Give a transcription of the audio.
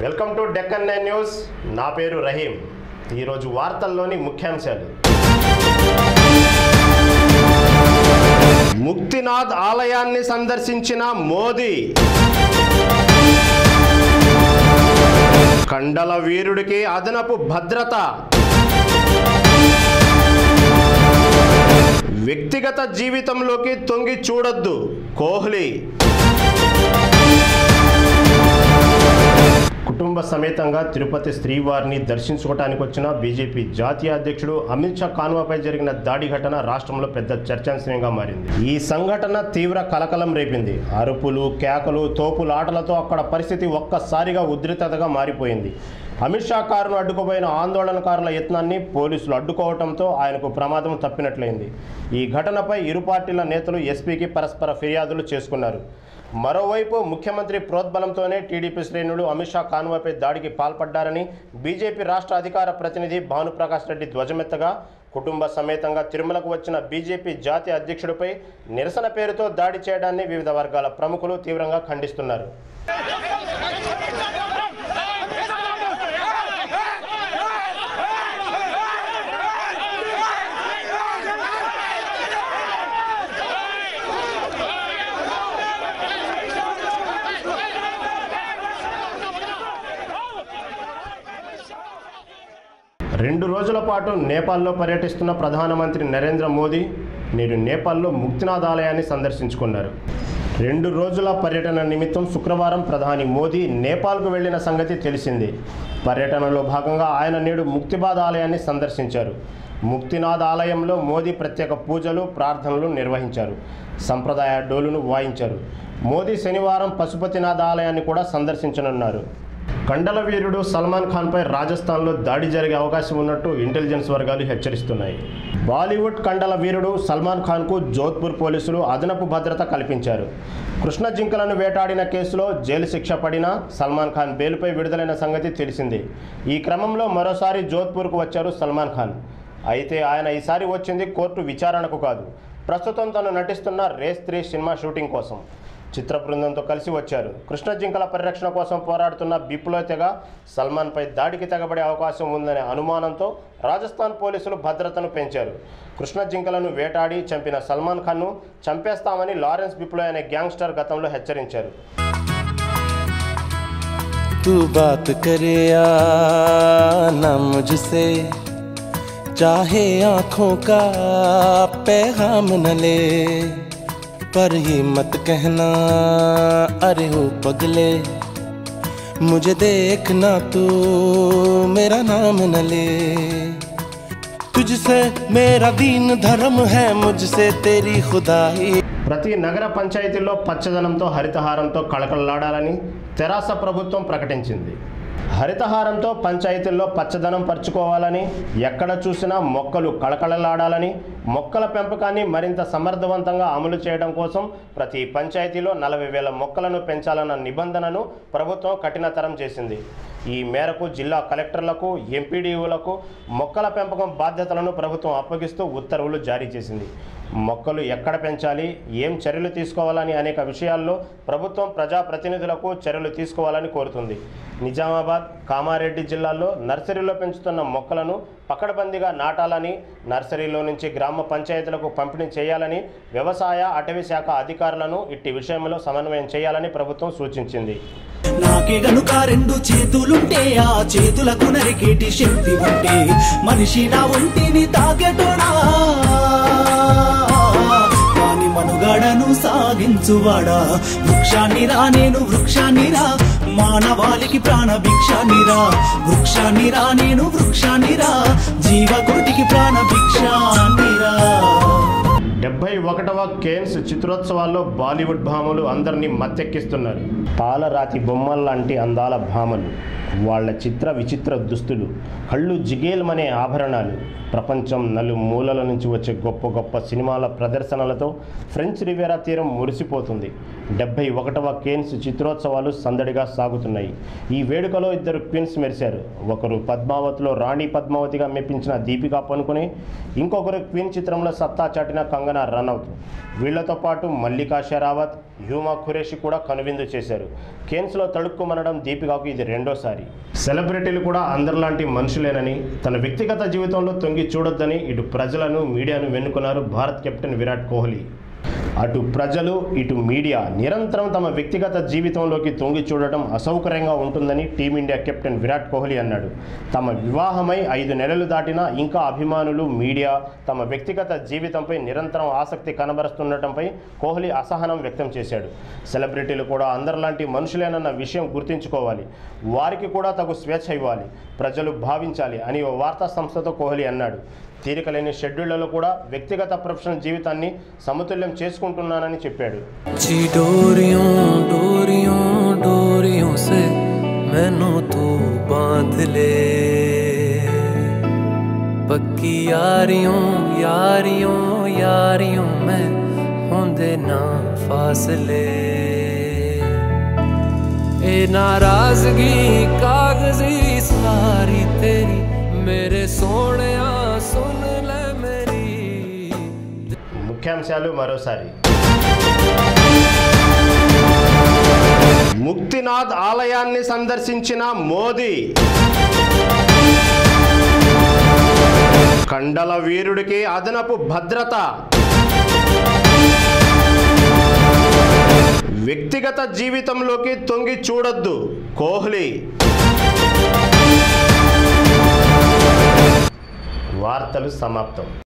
welcome to Deccan nine news నా పేరు రహీం ఈరోజు వార్తల్లోని ముఖ్యాంశాలు ముక్తినాథ్ ఆలయాన్ని సందర్శించిన మోదీ కండల వీరుడికి అదనపు భద్రత వ్యక్తిగత జీవితంలోకి తొంగి చూడొద్దు కోహ్లీ కుటుంబ సమేతంగా తిరుపతి శ్రీవారిని దర్శించుకోవడానికి వచ్చిన బీజేపీ జాతీయ అధ్యక్షుడు అమిత్ షా కాన్వాపై జరిగిన దాడి ఘటన రాష్ట్రంలో పెద్ద చర్చాంశంగా మారింది ఈ సంఘటన తీవ్ర కలకలం రేపింది అరుపులు కేకలు తోపులాటలతో అక్కడ పరిస్థితి ఒక్కసారిగా ఉద్రిక్తతగా మారిపోయింది అమిత్ షా కారును అడ్డుకుపోయిన ఆందోళనకారుల యత్నాన్ని పోలీసులు అడ్డుకోవడంతో ఆయనకు ప్రమాదం తప్పినట్లయింది ఈ ఘటనపై ఇరు పార్టీల నేతలు ఎస్పీకి పరస్పర ఫిర్యాదులు చేసుకున్నారు మరోవైపు ముఖ్యమంత్రి ప్రోద్బలంతోనే టీడీపీ శ్రేణులు అమిత్ షా కాన్వాయ్పై దాడికి పాల్పడ్డారని బీజేపీ రాష్ట్ర అధికార ప్రతినిధి భానుప్రకాష్ రెడ్డి ధ్వజమెత్తగా కుటుంబ సమేతంగా తిరుమలకు వచ్చిన బీజేపీ జాతీయ అధ్యక్షుడిపై నిరసన పేరుతో దాడి చేయడాన్ని వివిధ వర్గాల ప్రముఖులు తీవ్రంగా ఖండిస్తున్నారు రెండు రోజుల పాటు నేపాల్లో పర్యటిస్తున్న ప్రధానమంత్రి నరేంద్ర మోదీ నేడు నేపాల్లో ముక్తినాథ్ ఆలయాన్ని సందర్శించుకున్నారు రెండు రోజుల పర్యటన నిమిత్తం శుక్రవారం ప్రధాని మోదీ నేపాల్కు వెళ్లిన సంగతి తెలిసిందే పర్యటనలో భాగంగా ఆయన నేడు ముక్తిబాద్ ఆలయాన్ని సందర్శించారు ముక్తినాథ్ ఆలయంలో మోదీ ప్రత్యేక పూజలు ప్రార్థనలు నిర్వహించారు సంప్రదాయ డోలును వాయించారు మోదీ శనివారం పశుపతినాథ్ ఆలయాన్ని కూడా సందర్శించనున్నారు కండల వీరుడు సల్మాన్ ఖాన్పై రాజస్థాన్లో దాడి జరిగే అవకాశం ఉన్నట్టు ఇంటెలిజెన్స్ వర్గాలు హెచ్చరిస్తున్నాయి బాలీవుడ్ కండల వీరుడు సల్మాన్ ఖాన్కు జోధ్పూర్ పోలీసులు అదనపు భద్రత కల్పించారు కృష్ణ జింకలను వేటాడిన కేసులో జైలు శిక్ష పడిన సల్మాన్ ఖాన్ బెయిల్పై విడుదలైన సంగతి తెలిసిందే ఈ క్రమంలో మరోసారి జోధ్పూర్కు వచ్చారు సల్మాన్ ఖాన్ అయితే ఆయన ఈసారి వచ్చింది కోర్టు విచారణకు కాదు ప్రస్తుతం తను నటిస్తున్న రేస్ త్రీ సినిమా షూటింగ్ కోసం చిత్ర బృందంతో కలిసి వచ్చారు కృష్ణ జింకల పరిరక్షణ కోసం పోరాడుతున్న బిప్లో తెగ సల్మాన్పై దాడికి తెగబడే అవకాశం ఉందనే అనుమానంతో రాజస్థాన్ పోలీసులు భద్రతను పెంచారు కృష్ణ జింకలను వేటాడి చంపిన సల్మాన్ ఖాన్ను చంపేస్తామని లారెన్స్ బిప్లో అనే గ్యాంగ్స్టర్ గతంలో హెచ్చరించారు तू बात करे या ना मुझसे चाहे आंखों का पैगाम न ले पर ये मत कहना अरे हो पगले मुझे देखना तू मेरा नाम न ले तुझसे मेरा दीन धर्म है मुझसे तेरी खुदाई ప్రతి నగర పంచాయతీల్లో పచ్చదనంతో హరితహారంతో కళకళలాడాలని తెరాస ప్రభుత్వం ప్రకటించింది హరితహారంతో పంచాయతీల్లో పచ్చదనం పరుచుకోవాలని ఎక్కడ చూసినా మొక్కలు కళకళలాడాలని మొక్కల పెంపకాన్ని మరింత సమర్థవంతంగా అమలు చేయడం కోసం ప్రతి పంచాయతీలో నలభై వేల మొక్కలను పెంచాలన్న నిబంధనను ప్రభుత్వం కఠినతరం చేసింది ఈ మేరకు జిల్లా కలెక్టర్లకు ఎంపీడీఓలకు మొక్కల పెంపకం బాధ్యతలను ప్రభుత్వం అప్పగిస్తూ ఉత్తర్వులు జారీ చేసింది మొక్కలు ఎక్కడ పెంచాలి ఏం చర్యలు తీసుకోవాలని అనేక విషయాల్లో ప్రభుత్వం ప్రజాప్రతినిధులకు చర్యలు తీసుకోవాలని కోరుతుంది నిజామాబాద్ కామారెడ్డి జిల్లాల్లో నర్సరీలో పెంచుతున్న మొక్కలను పకడ్బందీగా నాటాలని నర్సరీలో నుంచి గ్రామ పంచాయతీలకు పంపిణీ చేయాలని వ్యవసాయ అటవీ శాఖ అధికారులను ఇట్టి విషయంలో సమన్వయం చేయాలని ప్రభుత్వం సూచించింది నాకే గనుక రెండు చేతులుంటే ఆ చేతులకు నరికేటి శక్తి ఉంటే మనిషి నా ఒంటిని తాకెటోడా వాని మనుగడను సాగించువాడా వృక్షాన్ని రా నేను వృక్షాన్ని రా మానవాళికి ప్రాణ భిక్షాన్ని రా వృక్షాన్ని రా నేను వృక్షాన్ని రా జీవకోటికి ప్రాణ భిక్షాన్ని రా డెబ్బై ఒకటవ కేన్స్ చిత్రోత్సవాల్లో బాలీవుడ్ భామలు అందరినీ మత్తెక్కిస్తున్నారు పాలరాతి బొమ్మల్లాంటి అందాల భామలు వాళ్ళ చిత్ర విచిత్ర దుస్తులు కళ్ళు జిగేల్మనే ఆభరణాలు ప్రపంచం నలు మూలల నుంచి వచ్చే గొప్ప గొప్ప సినిమాల ప్రదర్శనలతో ఫ్రెంచ్ రివేరా తీరం మురిసిపోతుంది డెబ్బై ఒకటవ కేన్స్ చిత్రోత్సవాలు సందడిగా సాగుతున్నాయి ఈ వేడుకలో ఇద్దరు క్వీన్స్ మెరిశారు ఒకరు పద్మావతిలో రాణి పద్మావతిగా మెప్పించిన దీపికా పనుకుని ఇంకొకరు క్వీన్ చిత్రంలో సత్తా చాటిన కంగనా రనౌత్ వీళ్లతో పాటు మల్లికా షెరావత్ హ్యూమా ఖురేషి కూడా కనువిందు చేశారు కేన్స్లో తడుక్కుమనడం దీపికాకు ఇది రెండోసారి సెలబ్రిటీలు కూడా అందరిలాంటి మనుషులేనని తన వ్యక్తిగత జీవితంలో తొంగి చూడొద్దని ఇటు ప్రజలను మీడియాను వెన్నుకున్నారు భారత్ కెప్టెన్ విరాట్ కోహ్లీ అటు ప్రజలు ఇటు మీడియా నిరంతరం తమ వ్యక్తిగత జీవితంలోకి తొంగి చూడటం అసౌకర్యంగా ఉంటుందని టీమిండియా కెప్టెన్ విరాట్ కోహ్లీ అన్నాడు తమ వివాహమై ఐదు నెలలు దాటినా ఇంకా అభిమానులు మీడియా తమ వ్యక్తిగత జీవితంపై నిరంతరం ఆసక్తి కనబరుస్తుండటంపై కోహ్లీ అసహనం వ్యక్తం చేశాడు సెలబ్రిటీలు కూడా అందరిలాంటి మనుషులేనన్న విషయం గుర్తుంచుకోవాలి వారికి కూడా తగు స్వేచ్ఛ ఇవ్వాలి ప్రజలు భావించాలి అని ఓ వార్తా సంస్థతో కోహ్లీ అన్నాడు తీరిక లేని షెడ్యూళ్లలో కూడా వ్యక్తిగత ప్రొఫెషనల్ జీవితాన్ని సమతుల్యం చేసుకుంటున్నానని చెప్పాడు जी डोरियों डोरियों डोरियों से मैनू तू बांध ले पक्की यारियों यारियों यारियों में होंदे ना फासले ए नाराजगी कागजी सारी तेरी मेरे सोने सुन ले मेरी ముఖ్యాంశాలు మరోసారి ముక్తినాథ్ ఆలయాన్ని సందర్శించిన మోదీ కండల వీరుడికి అదనపు భద్రత వ్యక్తిగత జీవితంలోకి తొంగి చూడొద్దు కోహ్లీ వార్తలు సమాప్తం